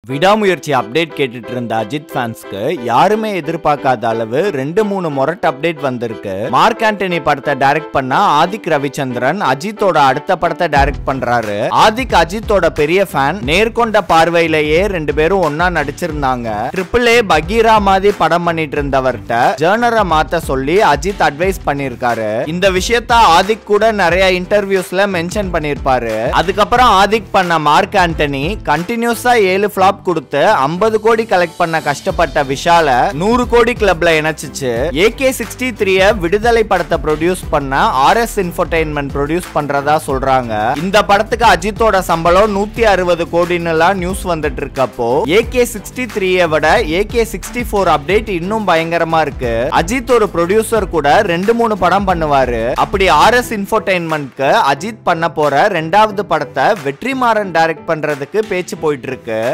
விடாமுயற்சி அப்டேட் கேட்டுட்டு இருந்த அஜித் ஃபேன்ஸ்க்கு யாருமே எதிர்பார்க்காத அளவு ரெண்டு மூணு மொரட் அப்டேட் வந்திருக்கு மார்க் ஆண்டனி படத்தை டைரக்ட் பண்ண ஆதிக் ரவிச்சந்திரன் அஜித்தோட அடுத்த படத்தை டைரக்ட் பண்றாரு ஆதிக் அஜித்தோட பெரிய ஃபேன் நேர்கொண்ட பார்வையிலேயே ரெண்டு பேரும் ஒன்னா நடிச்சிருந்தாங்க ட்ரிபிள் ஏ பகீரா மாதிரி படம் பண்ணிட்டு இருந்தவர்கிட்ட ஜேர்னரை மாத்த சொல்லி அஜித் அட்வைஸ் பண்ணிருக்காரு இந்த விஷயத்த ஆதிக் கூட நிறைய இன்டர்வியூஸ்ல மென்ஷன் பண்ணிருப்பாரு அதுக்கப்புறம் ஆதிக் பண்ண மார்க் ஆண்டனி கண்டினியூஸா ஏழு ஃபிளாப் கொடுத்து 50 கோடி கலெக்ட் பண்ண கஷ்டப்பட்ட விஷால நூறு கோடி கிளப்ல இணைச்சிச்சு ஏகே சிக்ஸ்டி த்ரீய விடுதலை படத்தை ப்ரொடியூஸ் பண்ண ஆர் எஸ் இன்ஃபர்டைன்மெண்ட் ப்ரொடியூஸ் பண்றதா சொல்றாங்க இந்த படத்துக்கு அஜித்தோட சம்பளம் நூத்தி அறுபது கோடின்னுலாம் நியூஸ் வந்துட்டு இருக்கப்போ ஏகே சிக்ஸ்டி த்ரீய விட ஏகே சிக்ஸ்டி ஃபோர் அப்டேட் இன்னும் பயங்கரமா இருக்கு அஜித் ஒரு ப்ரொடியூசர் கூட ரெண்டு மூணு படம் பண்ணுவாரு அப்படி ஆர் எஸ் இன்ஃபர்டைன்மெண்ட்க்கு அஜித் பண்ண போற ரெண்டாவது படத்தை வெற்றிமாறன் டைரக்ட் பண்றதுக்கு பேச்சு போயிட்டு இருக்கு